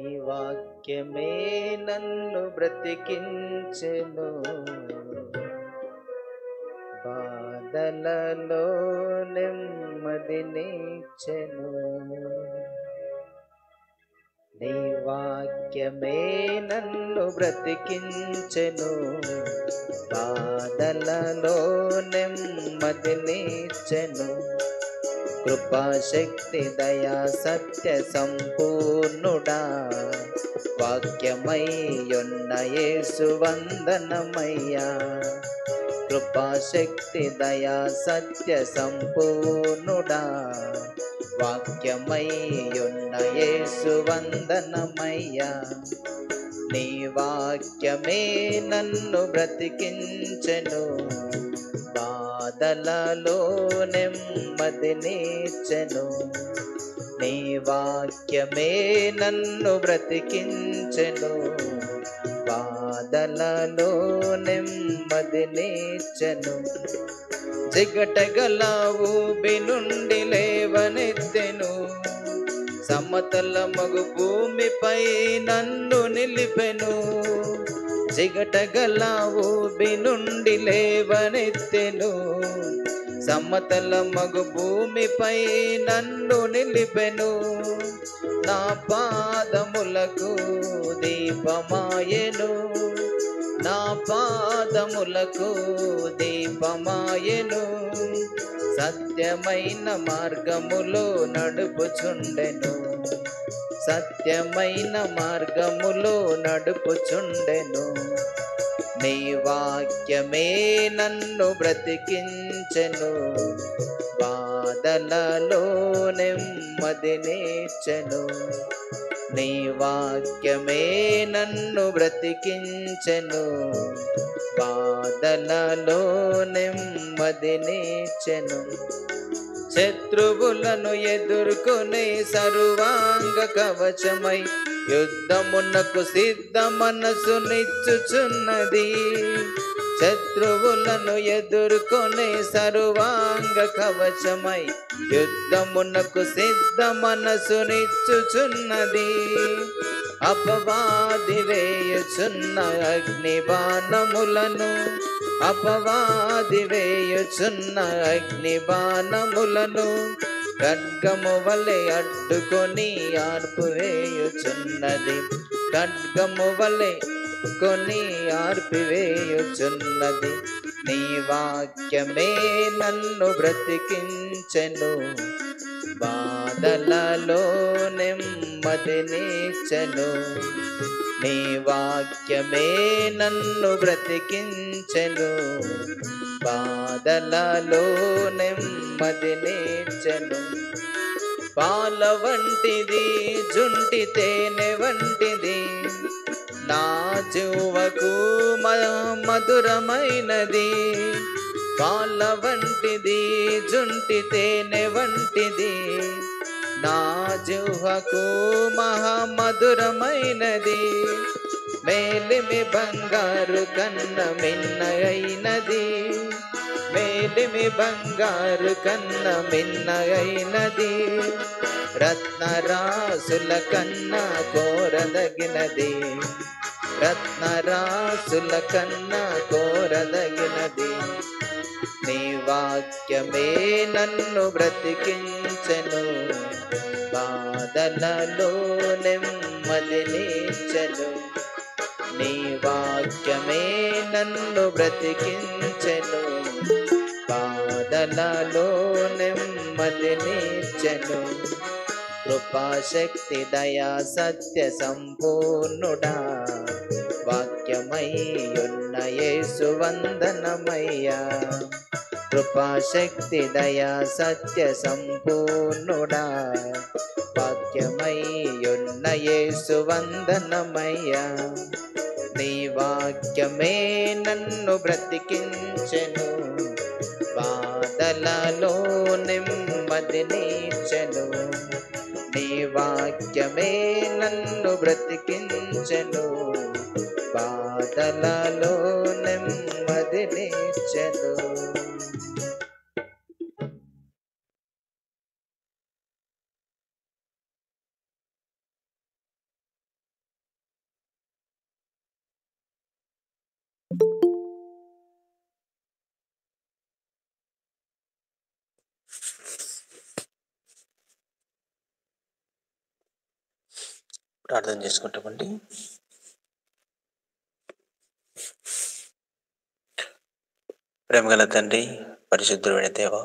వాక్యమే నన్ను బ్రతికించెను బాధలలో నెమ్మదినిచ్చెను నీ వాక్యమే నన్ను బ్రతికించెను బాధలలో నెమ్మదినిచ్చెను కృపాశక్తి దయా సత్య సంపూర్ణుడా వాక్యమయ్యున్న యేసు వందనమయ్యా కృపాశక్తి దయా సత్య సంపూర్ణుడా వాక్యమయ్యున్న యేసు వందనమయ్యా నీ వాక్యమే నన్ను బ్రతికించెను బాధలలో నెమ్మదినిచ్చెను నీ వాక్యమే నన్ను బ్రతికించెను బాధలలో నెమ్మదినిచ్చెను జిగటగల ఊబి నుండి లేవనెత్తెను సమతల మగు భూమిపై నన్ను నిలిపెను జిగటగల ఊబి నుండి లేవనెత్తెను సమతల మగు భూమిపై నన్ను నిలిపెను నా పాదములకు దీపమాయెను నా పాదములకు దీపమాయెను సత్యమైన మార్గములో నడుపుచుండెను సత్యమైన మార్గములో నడుపుచుండెను నీ వాక్యమే నన్ను బ్రతికించెను బాధలలో నెమ్మదినిచ్చెను నీ వాక్యమే నన్ను బ్రతికించెను బాధలలో నెమ్మదినిచ్చెను శత్రువులను ఎదుర్కొనే సర్వాంగ కవచమై యుద్ధమునకు సిద్ధ మనసు నిచ్చుచున్నది శత్రువులను ఎదుర్కొనే సర్వాంగ కవచమై యుద్ధమునకు సిద్ధ మనసు నిచ్చుచున్నది అపవాది వేయుచున్న అగ్ని బాణములను అపవాది వేయుచున్న అగ్ని బాణములను ఖడ్గము వలె అడ్డుకొని ఆర్పు వేయుచున్నది ఖడ్గము వలె కొని ఆర్పివేయుచున్నది నీ వాక్యమే నన్ను బ్రతికించెను బాధలలో నెమ్మదినిచ్చెను నీ వాక్యమే నన్ను బ్రతికించెను బాధలలో నెమ్మదినిచ్చెను పాల వంటిది జుంటి తేనె వంటిది నా జీవకు మధురమైనది పాల వంటిది జుంటి తేనె వంటిది నా జీవకు మహామధురమైనది మేలిమి బంగారు కన్న మిన్న అయినది మేలిమి బంగారు కన్న మిన్న అయినది రత్నరాసుల కన్నా కోరదగినది రత్నరాసుల కన్నా కోరదగినది నీ వాక్యమే నన్ను బ్రతికించెను బాధలలో నెమ్మదినిచ్చెను నీ వాక్యమే నన్ను బ్రతికించెను బాధలలో నెమ్మదినిచ్చెను కృపాశక్తి దయా సత్య సంపూర్ణుడా వాక్యమయ్యున్న యేసు వందనమయ్యా కృపాశక్తి దయా సత్య సంపూర్ణుడా వాక్యమయ్యున్న యేసు వందనమయ్యా నీ వాక్యమే నన్ను బ్రతికించెను బాధలలో నెమ్మదినిచ్చెను నీ వాక్యమే నన్ను బ్రతికించెను బాధలలో నెమ్మదినిచ్చెను ప్రార్థన చేసుకుంటామండి ప్రేమగల తండ్రి పరిశుద్ధుడైన దేవ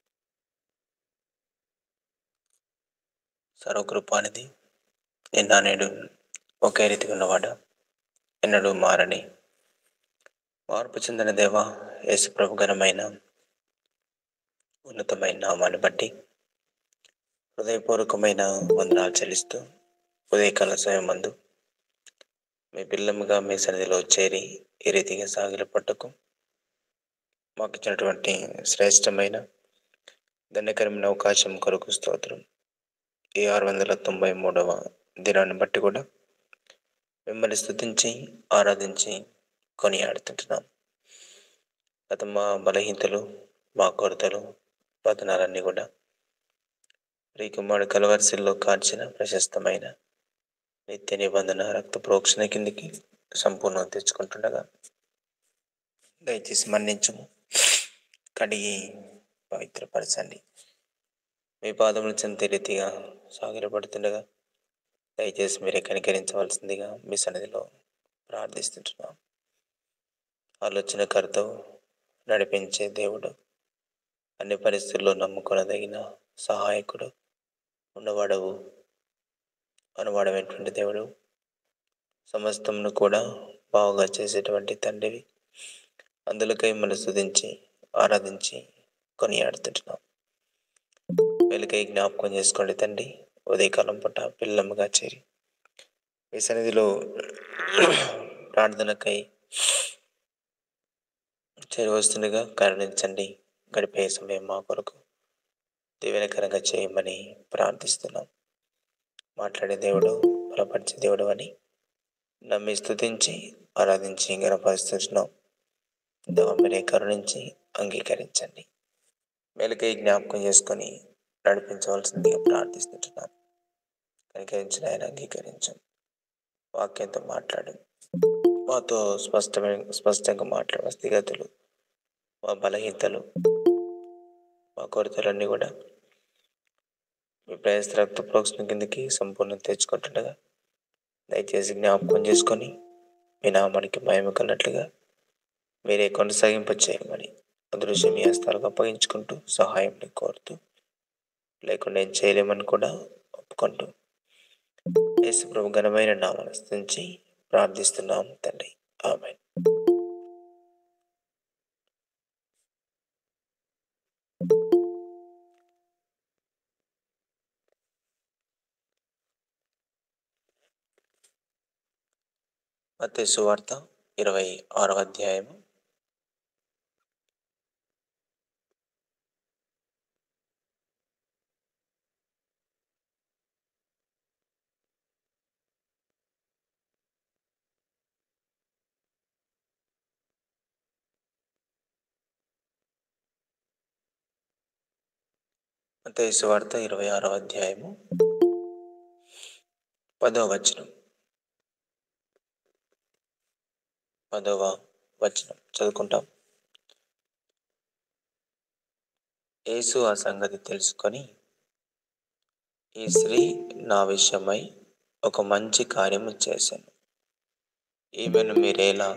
సర్వకృపానిది నిన్న నేడు ఒకే రీతిగా ఉన్నవాడ ఎన్నడూ మారని మార్పు చెందిన దేవ యేసు ప్రభు ఘనమైన ఉన్నతమైన నామాన్ని బట్టి హృదయపూర్వకమైన వందనాలు చెల్లిస్తూ ఉదయకాల సమయం మందు మీ పిల్లముగా మీ సన్నిధిలో చేరి ఈ రీతిగా సాగిల పట్టుకు మాకు ఇచ్చినటువంటి శ్రేష్టమైన ధన్యకరమైన అవకాశం కొరకు స్తోత్రం ఈ ఆరు వందల తొంభై మూడవ దినాన్ని బట్టి కూడా మిమ్మల్ని స్తుతించి ఆరాధించి కొనియాడుతుంటున్నాం గత మా బలహీనతలు మా కొరతలు పతనాలన్నీ కూడా రీకుమాడు కలవరిశిల్లో కార్చిన ప్రశస్తమైన నిత్య నిబంధన రక్త ప్రోక్షణ కిందికి సంపూర్ణం తెచ్చుకుంటుండగా దయచేసి మన్నించము కడిగి పవిత్రపరచండి మీ పాదములు చెంత రీతిగా సాగిరపడుతుండగా దయచేసి మీరే కనికరించవలసిందిగా మీ సన్నిధిలో ప్రార్థిస్తుంటున్నాం ఆలోచన కర్తవు నడిపించే దేవుడు అన్ని పరిస్థితుల్లో నమ్ముకొనదగిన సహాయకుడు ఉన్నవాడవు అనువాడమైనటువంటి దేవుడు సమస్తమును కూడా బాగుగా చేసేటువంటి తండ్రివి అందులకై మనం స్తుతించి ఆరాధించి కొనియాడుతుంటున్నాం వెలుకై జ్ఞాపకం చేసుకోండి తండ్రి ఉదయకాలం పూట పిల్లమ్మగా చేరి మీ సన్నిధిలో ప్రార్థనకై చేరి వస్తుండగా కరుణించండి గడిపే సమయం మా కొరకు దీవెనకరంగా చేయమని ప్రార్థిస్తున్నాం మాట్లాడే దేవుడు బలపరిచే దేవుడు అని నమ్మి స్తుతించి ఆరాధించి గనపరుస్తున్నాం దేవ మీరే కరుణించి అంగీకరించండి మేలుకై జ్ఞాపకం చేసుకొని నడిపించవలసిందిగా ప్రార్థిస్తుంటున్నాను కనికరించిన ఆయన అంగీకరించం వాక్యంతో మాట్లాడు మాతో స్పష్టమైన స్పష్టంగా మాట్లాడే స్థితిగతులు మా బలహీనతలు మా కొరతలన్నీ కూడా మీ ప్రయాస రక్త ప్రోక్షణ కిందకి సంపూర్ణం తెచ్చుకుంటుండగా దయచేసి జ్ఞాపకం చేసుకొని మీ నామానికి మహిమ కన్నట్లుగా మీరే కొనసాగింప చేయమని అదృశ్యం మీ హస్తాలకు అప్పగించుకుంటూ సహాయం కోరుతూ లేకుండా ఏం చేయలేమని కూడా ఒప్పుకుంటూ యేసు ప్రభు ఘనమైన నామాన్ని స్థించి ప్రార్థిస్తున్నాం తండ్రి ఆమె మత్తయి సువార్త ఇరవై ఆరవ అధ్యాయము మత్తయి సువార్త ఇరవై ఆరవ అధ్యాయము పదవ వచనం పదవ వచనం చదువుకుంటాం యేసు ఆ సంగతి తెలుసుకొని ఈ స్త్రీ నా విషయమై ఒక మంచి కార్యము చేశాను ఈమెను మీరేలా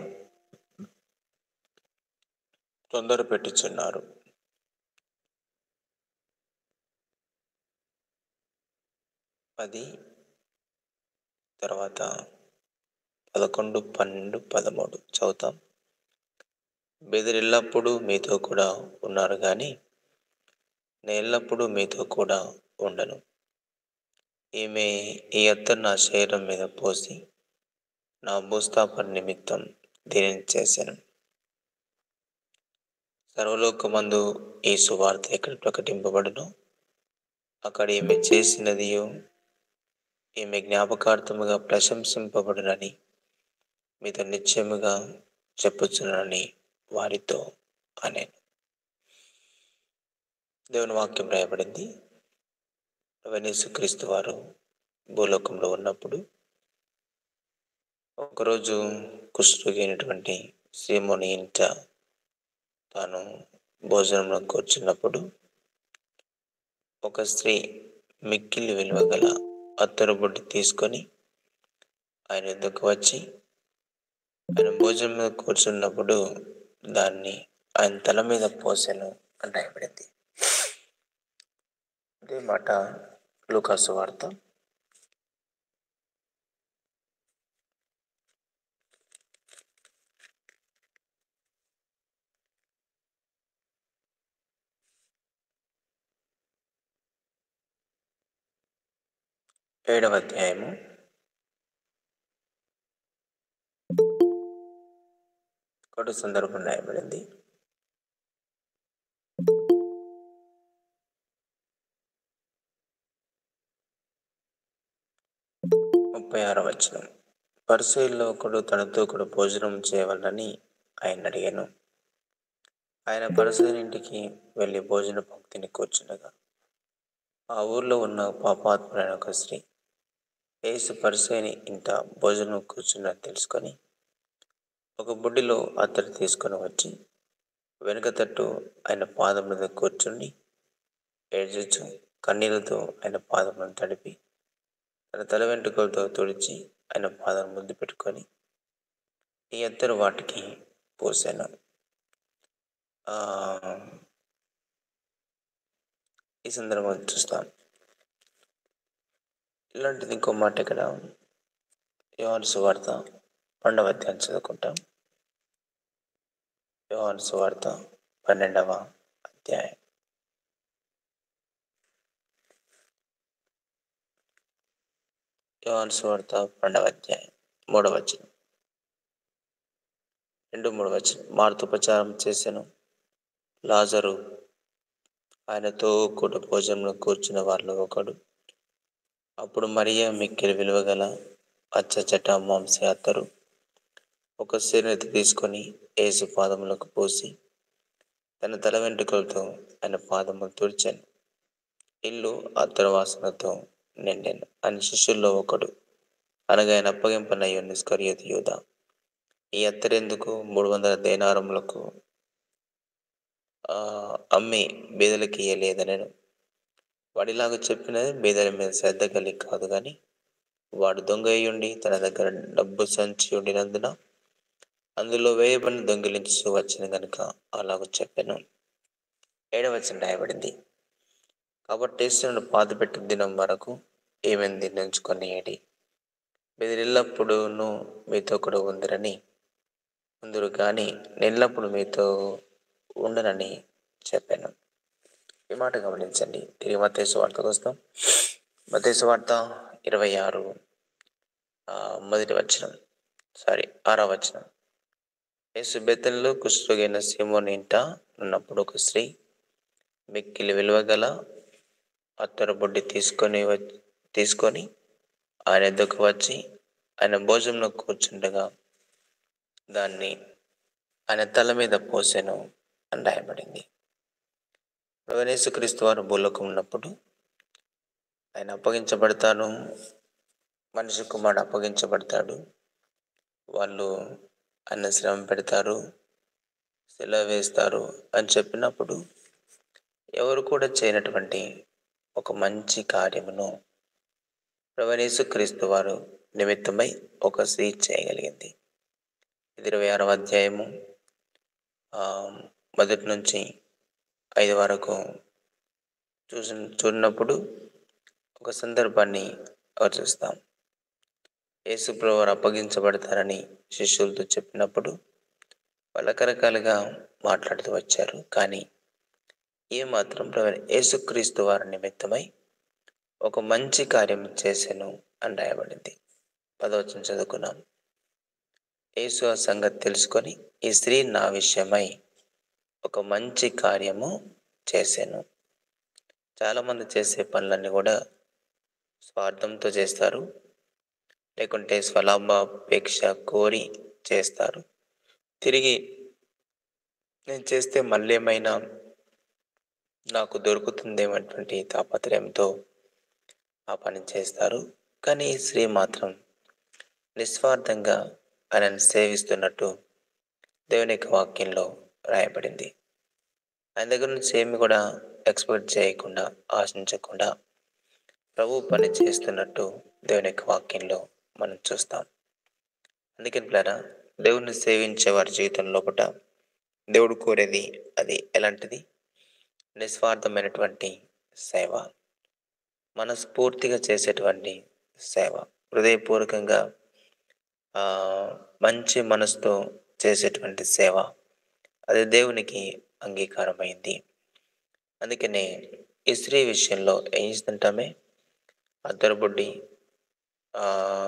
తొందర పెట్టుచున్నారు పది తర్వాత పదకొండు పన్నెండు పదమూడు చదువుతాం బెదిరిల్లప్పుడు మీతో కూడా ఉన్నారు కానీ నేను ఎల్లప్పుడూ మీతో కూడా ఉండను ఈమె ఈ అత్తరు నా శరీరం మీద పోసి నా భూస్థాపన నిమిత్తం దీనిని చేశాను సర్వలోకమందు ఈ సువార్త ఎక్కడ ప్రకటింపబడును అక్కడ ఈమె చేసినదియో ఈమె జ్ఞాపకార్థముగా ప్రశంసింపబడునని మీతో నిశ్చయముగా చెప్పుచునని వారితో అనేను దేవుని వాక్యం రాయబడింది క్రీస్తు వారు భూలోకంలో ఉన్నప్పుడు ఒకరోజు కుష్ఠరోగి అయినటువంటి సీమోని ఇంట తాను భోజనంలో కూర్చున్నప్పుడు ఒక స్త్రీ మిక్కిలి విలువ గల అత్తరు బొడ్డి తీసుకొని ఆయన ఎద్దుకు వచ్చి ఆయన భోజనం మీద కూర్చున్నప్పుడు దాన్ని ఆయన తల మీద పోసెను అని రాయబడింది అదే మాట లూకాసు వార్త ఏడవ అధ్యాయము ఒకటి సందర్భం రాయబడింది ముప్పై ఆరో వచనం పరిశీలిలో ఒకడు తనతో కూడా భోజనం చేయవాలని ఆయన అడిగాను ఆయన పరిశీలి ఇంటికి వెళ్ళి భోజన పంక్తిని కూర్చుండగా ఆ ఊర్లో ఉన్న పాపాత్ములైన ఒక స్త్రీ ఏసు పరిశీని ఇంట భోజనం కూర్చున్నది తెలుసుకొని ఒక బుడ్డిలో అత్తడి తీసుకొని వచ్చి వెనుక తట్టు ఆయన పాదం మీద కూర్చుని ఏడ్చు కన్నీళ్లతో ఆయన పాదములను తడిపి తన తల వెంట్రుకలతో తుడిచి ఆయన పాదం ముద్దు పెట్టుకొని ఈ అత్తరు వాటికి పోసాను ఆ, ఈ సందర్భంగా చూస్తాం ఇలాంటిది ఇంకో మాట ఇక్కడ యోహాను సువార్త పన్నెండవ అధ్యాయం చదువుకుంటాం యోహాను సువార్త పన్నెండవ అధ్యాయం యోహాను సువార్త పన్నెండవ అధ్యాయం మూడవ వచనం రెండు మూడు వచనం మార్తోపచారం చేశాను లాజరు ఆయనతో కూడా భోజనంలో కూర్చున్న వారిలో ఒకడు అప్పుడు మరియా మిక్కిలి విలువగల అచ్చచట మాంస అత్తరు ఒక శరీరతి తీసుకొని ఏసు పాదములకు పోసి తన తల వెంట్రుకలతో ఆయన పాదములు తుడిచాను ఇల్లు అత్తరు వాసనతో నిండాను అని శిష్యుల్లో ఒకడు అనగా ఆయన అప్పగింపనయ్యో నిష్కర్యత యూద ఈ అత్తరెందుకు మూడు వందల దేనారములకు ఆ, అమ్మి బీదలకి ఇయ్యలేదనను వాడిలాగా చెప్పినది బీదల మీద శ్రద్ధ కలిగి కాదు కానీ వాడు దొంగ అయ్యుండి తన దగ్గర డబ్బు సంచి ఉండినందున అందులో వేయబడిన దొంగిలించు వచ్చిన గనుక అలాగ చెప్పాను ఏడవచనం రాయబడింది కాబట్టి యేసును పాత పెట్టిన దినం వరకు ఏమైంది నిర్ణయించుకొని ఏడి బెదిరిల్లప్పుడును మీతో కూడా ఉందిరని ఉందరు కానీ నెల్లప్పుడు మీతో ఉండనని చెప్పాను ఈ మాట గమనించండి తిరిగి మతేసు వార్తకు వస్తాం మతేసు వార్త ఇరవై ఆరు ఆ, మొదటి వచనం సారీ ఆరో వచనం యేసు బెత్తెల్లో కుష్ఠరోగైన సీమోని ఇంట ఉన్నప్పుడు ఒక స్త్రీ మిక్కిలి విలువగల అత్తరు బొడ్డి తీసుకొని వ- తీసుకొని ఆయన ఎద్దుకు వచ్చి ఆయన భోజనంలో కూర్చుండగా దాన్ని ఆయన తల మీద పోసెను అని రాయబడింది యేసుక్రీస్తు వారు భూలోకం ఉన్నప్పుడు ఆయన అప్పగించబడతాను మనిషి కుమారుడు అప్పగించబడతాడు వాళ్ళు ఆయన శ్రమ పెడతారు సెలవు వేస్తారు అని చెప్పినప్పుడు ఎవరు కూడా చేయనటువంటి ఒక మంచి కార్యమును ప్రవణేశు క్రీస్తు వారు నిమిత్తమై ఒక స్త్రీ చేయగలిగింది ఇది ఇరవై ఆరవ అధ్యాయము ఆ, మొదటి నుంచి ఐదు వరకు చూసి చూడినప్పుడు ఒక సందర్భాన్ని చూస్తాం యేసుప్రభు వారు అప్పగించబడతారని శిష్యులతో చెప్పినప్పుడు వాళ్ళు రకరకాలుగా మాట్లాడుతూ వచ్చారు కానీ ఏ మాత్రం ప్రభు యేసుక్రీస్తు వారి నిమిత్తమై ఒక మంచి కార్యం చేశాను అని రాయబడింది పదవచనం చదువుకున్నాం యేసు ఆ సంగతి తెలుసుకొని ఈ స్త్రీ నా విషయమై ఒక మంచి కార్యము చేశాను చాలామంది చేసే పనులన్నీ కూడా స్వార్థంతో చేస్తారు లేకుంటే స్వలాభాపేక్ష కోరి చేస్తారు తిరిగి నేను చేస్తే మళ్ళీ ఏమైనా నాకు దొరుకుతుందేమటువంటి తాపత్రయంతో ఆ పని చేస్తారు కానీ ఈ స్త్రీ మాత్రం నిస్వార్థంగా ఆయనను సేవిస్తున్నట్టు దేవుని యొక్క వాక్యంలో రాయబడింది ఆయన దగ్గర నుంచి ఏమి కూడా ఎక్స్పెక్ట్ చేయకుండా ఆశించకుండా ప్రభు పని చేస్తున్నట్టు దేవుని యొక్క వాక్యంలో మనం చూస్తాం అందుకని పిల్లరా దేవుణ్ణి సేవించే వారి జీవితం లోపల దేవుడు కోరేది అది ఎలాంటిది నిస్వార్థమైనటువంటి సేవ మనస్ఫూర్తిగా చేసేటువంటి సేవ హృదయపూర్వకంగా ఆ, మంచి మనసుతో చేసేటువంటి సేవ అది దేవునికి అంగీకారమైంది అందుకనే ఈ స్త్రీ విషయంలో ఏం చేస్తుంటామే అద్దరబుడ్డి ఆ,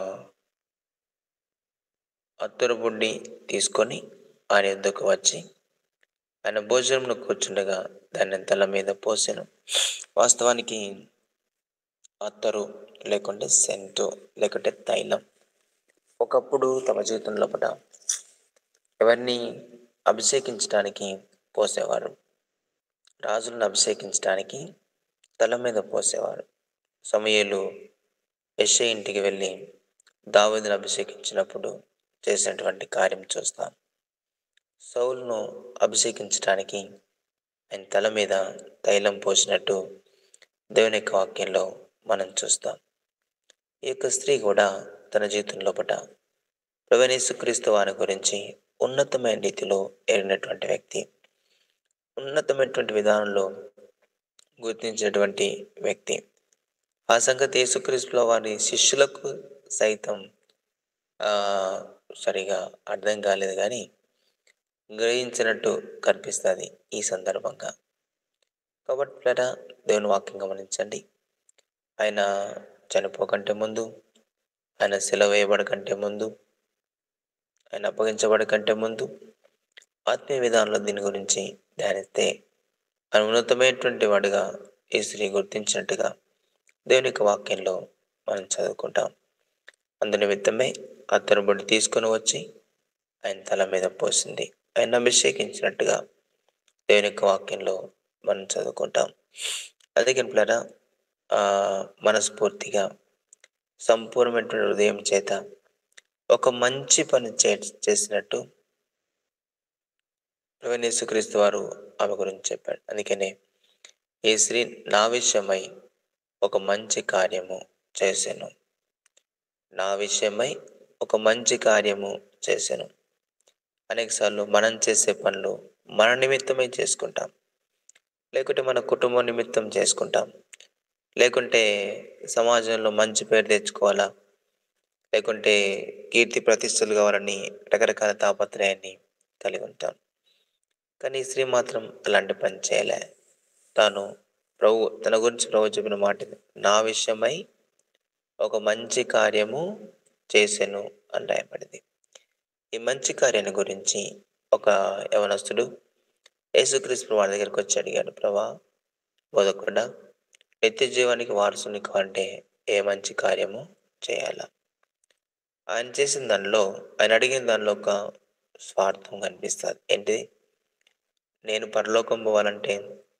అద్దరబుడ్డి తీసుకొని ఆయన ఎద్దుకు వచ్చి ఆయన భోజనంలో కూర్చుండగా దాన్ని తల మీద పోసెను వాస్తవానికి అత్తరు లేకుంటే సెంటు లేకుంటే తైలం ఒకప్పుడు తమ జీవితం లోపల ఎవరిని అభిషేకించడానికి పోసేవారు రాజులను అభిషేకించడానికి తల మీద పోసేవారు సమయలు యశ ఇంటికి వెళ్ళి దావీదును అభిషేకించినప్పుడు చేసినటువంటి కార్యం చూస్తాం సౌలును అభిషేకించడానికి ఆయన తల మీద తైలం పోసినట్టు దేవుని యొక్క వాక్యంలో మనం చూస్తాం ఈ యొక్క స్త్రీ కూడా తన జీవితం లోపల ప్రవణేశుక్రీస్తు వారి గురించి ఉన్నతమైన రీతిలో ఎరిగినటువంటి వ్యక్తి ఉన్నతమైనటువంటి విధానంలో గుర్తించినటువంటి వ్యక్తి ఆ సంగతి యేసుక్రీస్తుల వారి శిష్యులకు సైతం ఆ, సరిగా అర్థం కాలేదు కానీ గ్రహించినట్టు కనిపిస్తుంది ఈ సందర్భంగా కాబట్టి పిల్లరా దేవుని వాక్యం గమనించండి ఆయన చనిపోకంటే ముందు ఆయన సెలవు వేయబడకంటే ముందు ఆయన అప్పగించబడకంటే ముందు ఆత్మీయ విధానంలో దీని గురించి ధ్యానిస్తే ఆయన ఉన్నతమైనటువంటి వాడుగా ఈ స్త్రీ గుర్తించినట్టుగా దేవుని యొక్క వాక్యంలో మనం చదువుకుంటాం అందు నిమిత్తమే అతను బొడి తీసుకొని వచ్చి ఆయన తల మీద పోసింది ఆయన అభిషేకించినట్టుగా దేవుని యొక్క వాక్యంలో మనం చదువుకుంటాం అదే కనుక మనస్ఫూర్తిగా సంపూర్ణమైనటువంటి హృదయం చేత ఒక మంచి పని చే చేసినట్టు ప్రవణేశ్వక్రీస్తు వారు ఆమె గురించి చెప్పాడు అందుకనే ఈ స్త్రీ నా విషయమై ఒక మంచి కార్యము చేశాను నా విషయమై ఒక మంచి కార్యము చేశాను అనేకసార్లు మనం చేసే పనులు మన నిమిత్తమై చేసుకుంటాం లేకుంటే మన కుటుంబం నిమిత్తం చేసుకుంటాం లేకుంటే సమాజంలో మంచి పేరు తెచ్చుకోవాలా లేకుంటే కీర్తి ప్రతిష్టలు కావాలని రకరకాల తాపత్రయాన్ని కలిగి ఉంటాం కానీ ఈ స్త్రీ మాత్రం అలాంటి పని చేయలే తాను ప్రభు తన గురించి ప్రభు చెప్పిన మాట ఇది. నా విషయమై ఒక మంచి కార్యము చేసెను అని రాయబడింది ఈ మంచి కార్యాన్ని గురించి ఒక యవనస్తుడు యేసుక్రీస్తు వారి దగ్గరికి వచ్చి అడిగాడు ప్రభా బోధకుడా నిత్య జీవానికి వారసుని కావాలంటే ఏ మంచి కార్యము చేయాలా ఆయన చేసిన దానిలో ఆయన అడిగిన దానిలో ఒక స్వార్థం కనిపిస్తుంది ఏంటిది నేను పరలోకం పోవాలంటే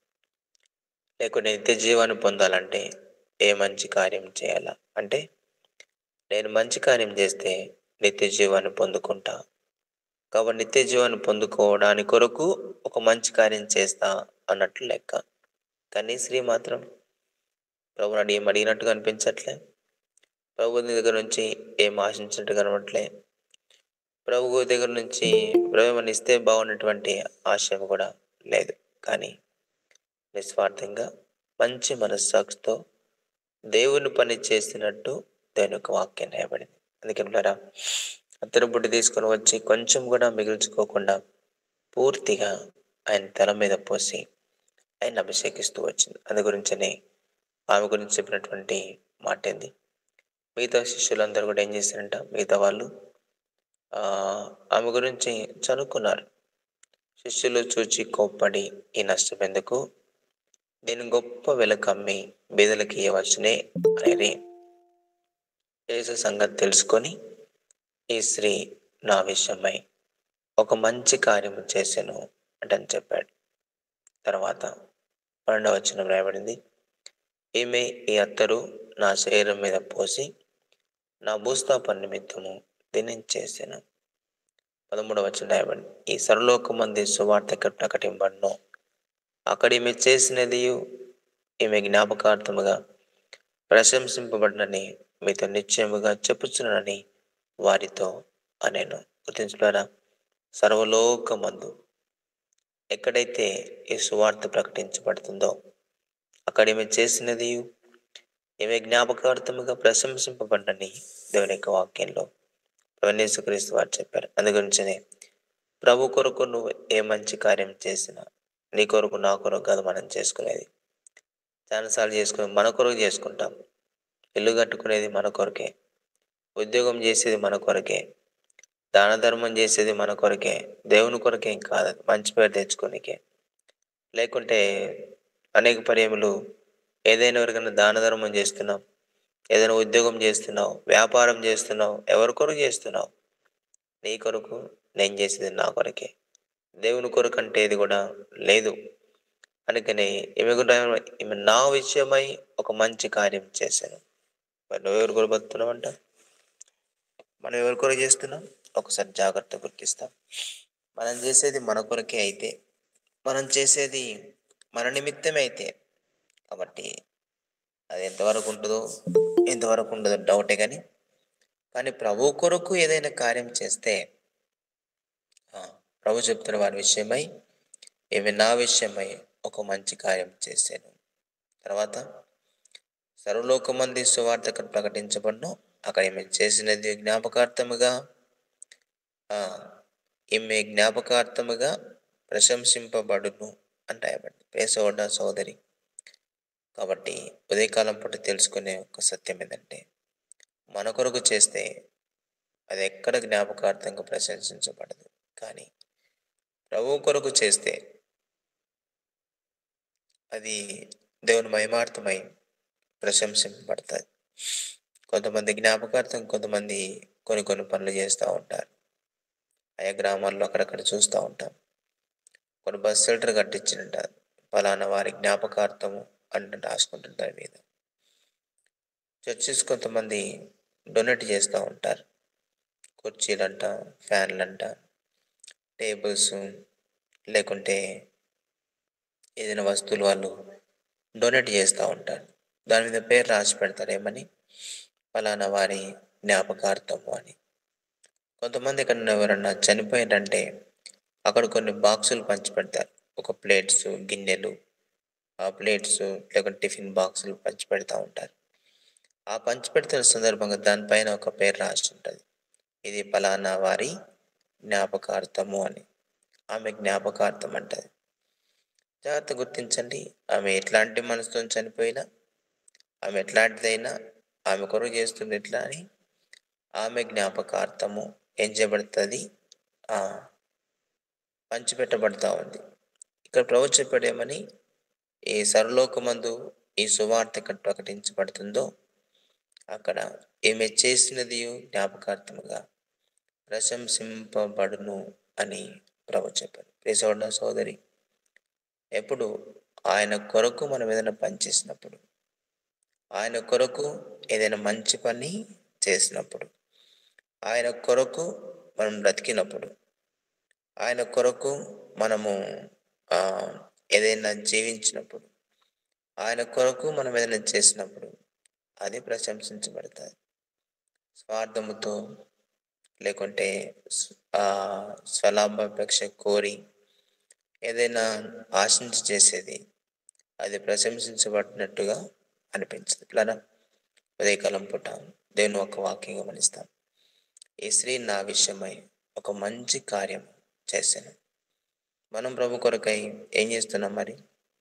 లేకుంటే నిత్య జీవాన్ని పొందాలంటే ఏ మంచి కార్యం చేయాలా అంటే నేను మంచి కార్యం చేస్తే నిత్య జీవాన్ని పొందుకుంటా కాబట్టి నిత్య జీవాన్ని పొందుకోవడానికి కొరకు ఒక మంచి కార్యం చేస్తా అన్నట్లు లెక్క కానీ ఈ స్త్రీ మాత్రం ప్రభు నాడు ఏం అడిగినట్టుగా అనిపించట్లే ప్రభు నీ దగ్గర నుంచి ఏం ఆశించినట్టు కనబట్లే ప్రభు దగ్గర నుంచి ప్రభు ఏమన్నా ఇస్తే బాగున్నటువంటి ఆశయం కూడా లేదు కానీ నిస్వార్థంగా మంచి మనస్సాక్షితో దేవుని పని చేసినట్టు దేవుని యొక్క వాక్యం రాయబడింది అందుకే అత్తరు బుడ్డి తీసుకొని వచ్చి కొంచెం కూడా మిగిల్చుకోకుండా పూర్తిగా ఆయన తల మీద పోసి ఆయన అభిషేకిస్తూ వచ్చింది అందు గురించనే ఆమె గురించి చెప్పినటువంటి మాట ఏంది మిగతా శిష్యులందరూ కూడా ఏం చేశారంట మిగతా వాళ్ళు ఆ, ఆమె గురించి చనుక్కున్నారు శిష్యులు చూచి కోప్పడి ఈ నష్టం ఎందుకు దీని గొప్ప వెలకమ్మి బీదలకి ఇవ్వచ్చునే అనేది యేసు సంగతి తెలుసుకొని ఈ స్త్రీ నా విషయమై ఒక మంచి కార్యము చేశాను అని చెప్పాడు తర్వాత పన్నెండవ వచనం రాయబడింది ఈమె ఈ అత్తరు నా శరీరం మీద పోసి నా భూస్థాపన నిమిత్తము దీన్ని చేశాను పదమూడవ వచ్చిన రాయబడి ఈ సర్వలోకమంది సువార్త ఎక్కడ ప్రకటింపడను అక్కడ ఈమె చేసినది ఈమె జ్ఞాపకార్థముగా ప్రశంసింపబడినని మీతో నిశ్చయముగా చెప్పుచున్నానని వారితో అనేను గుర్తించులారా సర్వలోకమందు ఎక్కడైతే ఈ సువార్త ప్రకటించబడుతుందో అక్కడ ఈమె చేసినది ఈమె జ్ఞాపకార్థముగా ప్రశంసింపబడ్డని దేవుని యొక్క వాక్యంలో క్రీస్తు వారు చెప్పారు అందుగురించనే ప్రభు కొరకు నువ్వు ఏ మంచి కార్యం చేసినా నీ కొరకు నా కొరకు కాదు మనం చేసుకునేది చాలాసార్లు చేసుకుని మన కొరకు చేసుకుంటాం ఇల్లు కట్టుకునేది మన కొరకే ఉద్యోగం చేసేది మన కొరకే దాన ధర్మం చేసేది మన కొరకే దేవుని కొరకేం కాదు అది మంచి పేరు తెచ్చుకోనికే లేకుంటే అనేక పర్యములు ఏదైనా ఎవరికైనా దాన ధర్మం చేస్తున్నాం ఏదైనా ఉద్యోగం చేస్తున్నావు వ్యాపారం చేస్తున్నావు ఎవరి కొరకు చేస్తున్నావు నీ కొరకు నేను చేసేది నా కొరకే దేవుని కొరకు అంటే ఇది కూడా లేదు అందుకని ఈమె కూడా ఈమె నా విషయమై ఒక మంచి కార్యం చేశాను మరి నువ్వు ఎవరి కొరకు బతున్నావు అంట మనం ఎవరి కొరకు చేస్తున్నాం ఒకసారి జాగ్రత్త గుర్తిస్తాం మనం చేసేది మన కొరకే అయితే మనం చేసేది మన నిమిత్తమే అయితే కాబట్టి అది ఎంతవరకు ఉంటుందో ఎంతవరకు ఉండదో డౌటే కానీ కానీ ప్రభు కొరకు ఏదైనా కార్యం చేస్తే ఆ, ప్రభు చెప్తున్న వారి విషయమై ఏమి నా విషయమై ఒక మంచి కార్యం చేశాను తర్వాత సర్వలోకమంది సువార్తకు ప్రకటించబడను అక్కడ ఈమె చేసినది జ్ఞాపకార్థముగా ఆ, ఈమె జ్ఞాపకార్థముగా ప్రశంసింపబడును అంటాయబడి పేసోడ సోదరి కాబట్టి ఉదయకాలం పూట తెలుసుకునే ఒక సత్యం ఏంటంటే మన కొరకు చేస్తే అది ఎక్కడ జ్ఞాపకార్థంగా ప్రశంసించబడదు కానీ ప్రభు కొరకు చేస్తే అది దేవుని మహిమార్థమై ప్రశంసింపబడుతుంది కొంతమంది జ్ఞాపకార్థం కొంతమంది కొన్ని కొన్ని పనులు చేస్తూ ఉంటారు ఆయా గ్రామాల్లో అక్కడక్కడ చూస్తూ ఉంటాం కొన్ని బస్ షెల్టర్ కట్టించినట్టారు ఫలానా వారి జ్ఞాపకార్థము అని రాసుకుంటుంటారు మీద చర్చెస్ కొంతమంది డొనేట్ చేస్తూ ఉంటారు కుర్చీలంట ఫ్యాన్లంట టేబుల్స్ లేకుంటే ఏదైనా వస్తువులు వాళ్ళు డొనేట్ చేస్తూ ఉంటారు దాని మీద పేరు రాసి పెడతారు ఏమని ఫలానా వారి జ్ఞాపకార్థము అని కొంతమంది ఇక్కడ ఎవరన్నా చనిపోయారంటే అక్కడ కొన్ని బాక్సులు పంచి పెడతారు ఒక ప్లేట్స్ గిన్నెలు ఆ ప్లేట్స్ లేకుంటే టిఫిన్ బాక్సులు పంచి పెడతా ఉంటారు ఆ పంచి పెడుతున్న సందర్భంగా దానిపైన ఒక పేరు రాసి ఉంటుంది ఇది ఫలానా వారి జ్ఞాపకార్థము అని ఆమె జ్ఞాపకార్థం అంటది జాగ్రత్త గుర్తించండి ఆమె ఎట్లాంటి మనసుతో చనిపోయినా ఆమె ఎట్లాంటిదైనా ఆమె కొరకు చేస్తుంది ఎట్లా అని ఆమె జ్ఞాపకార్థము ఏం చేయబడుతుంది ఆ, పంచిపెట్టబడతా ఉంది ఇక్కడ ప్రభు చెప్పాడేమని ఈ సర్వలోకమందు ఈ సువార్త ఎక్కడ ప్రకటించబడుతుందో అక్కడ ఈమె చేసినది జ్ఞాపకార్థముగా ప్రశంసింపబడును అని ప్రభు చెప్పారు ప్రిసోడ సోదరి ఎప్పుడు ఆయన కొరకు మనం ఏదైనా పని చేసినప్పుడు ఆయన కొరకు ఏదైనా మంచి పని చేసినప్పుడు ఆయన కొరకు మనం బ్రతికినప్పుడు ఆయన కొరకు మనము ఆ, ఏదైనా జీవించినప్పుడు ఆయన కొరకు మనం ఏదైనా చేసినప్పుడు అది ప్రశంసించబడుతుంది స్వార్థముతో లేకుంటే స్- ఆ, స్వలాభాపేక్ష కోరి ఏదైనా ఆశించి చేసేది అది ప్రశంసించబడినట్టుగా అనిపించదు ఇట్లా ఉదయకాలం పూట దేవుని ఒక వాక్యం గమనిస్తాం ఈ స్త్రీ నా విషయమై ఒక మంచి కార్యం చేశాను మనం ప్రభు కొరకై ఏం చేస్తున్నాం మరి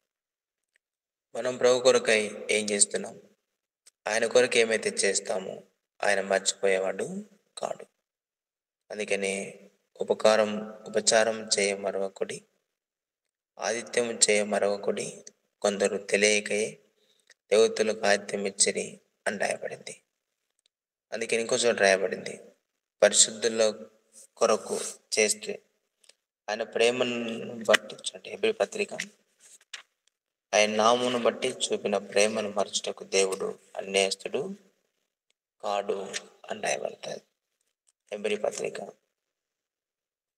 మనం ప్రభు కొరకై ఏం చేస్తున్నాం ఆయన కొరకు ఏమైతే చేస్తామో ఆయన మర్చిపోయేవాడు కాడు అందుకనే ఉపకారం ఉపచారం చేయ మరొకటి ఆదిత్యం చేయ మరొకటి కొందరు తెలియకయే దేవతలకు ఆదిత్యం ఇచ్చిరి అని రాయబడింది అందుకని ఇంకో చోట రాయబడింది పరిశుద్ధుల కొరకు చేస్తే ఆయన ప్రేమను బట్టి చూడండి హెబ్రి పత్రిక ఆయన నామును బట్టి చూపిన ప్రేమను మరచుటకు దేవుడు అన్యాయస్తుడు కాడు అని రాయబడుతుంది హెబ్రి పత్రిక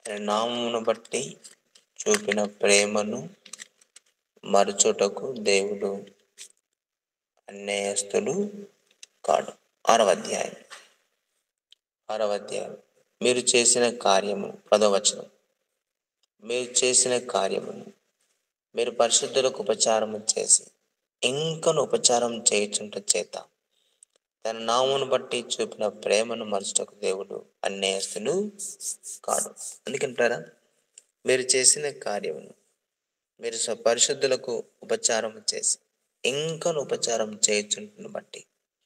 తన నామమును బట్టి చూపిన ప్రేమను మరచుటకు దేవుడు అన్యాయస్తుడు కాడు ఆరవ అధ్యాయం ఆరవ అధ్యాయం మీరు చేసిన కార్యము పదవచనం మీరు చేసిన కార్యమును మీరు పరిశుద్ధులకు ఉపచారము చేసి ఇంకను ఉపచారం చేయుచుంట చేత తన నామును బట్టి చూపిన ప్రేమను మరచుటకు దేవుడు అన్యాయస్తుడు కాడు అందుకంటారా మీరు చేసిన కార్యమును మీరు స్వ- పరిశుద్ధులకు ఉపచారం చేసి ఇంకను ఉపచారం చేయుచుంటును బట్టి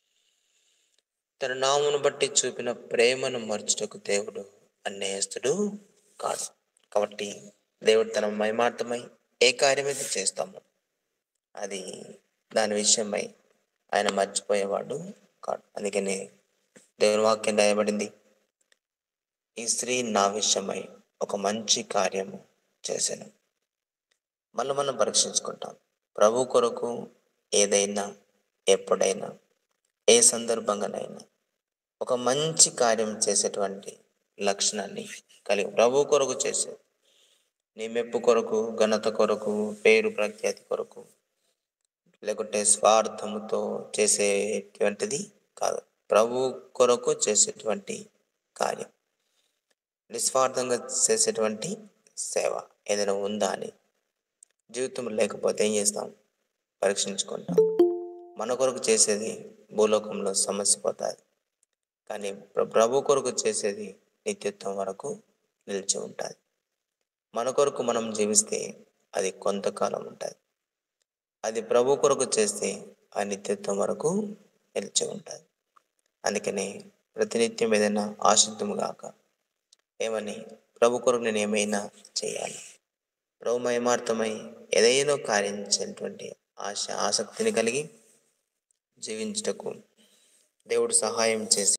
తన నామును బట్టి చూపిన ప్రేమను మరచుటకు దేవుడు అన్యాయస్తుడు కాడు కాబట్టి దేవుడు తన మహిమార్థమై ఏ కార్యమైతే చేస్తామో అది దాని విషయమై ఆయన మర్చిపోయేవాడు కాడు అందుకని దేవుని వాక్యం రాయబడింది ఈ స్త్రీ నా విషయమై ఒక మంచి కార్యము చేశాను మళ్ళీ మనం పరీక్షించుకుంటాం ప్రభు కొరకు ఏదైనా ఎప్పుడైనా ఏ సందర్భంగానైనా ఒక మంచి కార్యం చేసేటువంటి లక్షణాన్ని కలిగి ప్రభు కొరకు చేసే నీ మెప్పు కొరకు ఘనత కొరకు పేరు ప్రఖ్యాతి కొరకు లేకుంటే స్వార్థముతో చేసేటువంటిది కాదు ప్రభు కొరకు చేసేటువంటి కార్యం నిస్వార్థంగా చేసేటువంటి సేవ ఏదైనా ఉందా అని జీవితం లేకపోతే ఏం చేస్తాం పరీక్షించుకుంటాం మన కొరకు చేసేది భూలోకంలో సమస్య పోతుంది కానీ ప్ర- ప్రభు కొరకు చేసేది నిత్యత్వం వరకు నిలిచి ఉంటుంది మన కొరకు మనం జీవిస్తే అది కొంతకాలం ఉంటుంది అది ప్రభు కొరకు చేస్తే ఆ నిత్యత్వం వరకు నిలిచి ఉంటుంది అందుకని ప్రతినిత్యం ఏదైనా ఆశిద్యము గాక ఏమని ప్రభు కొరకు నేను ఏమైనా చేయాలి ప్రభు మహిమార్థమై ఏదైనా కార్యం చేసేటువంటి ఆశ ఆసక్తిని కలిగి జీవించుటకు దేవుడు సహాయం చేసి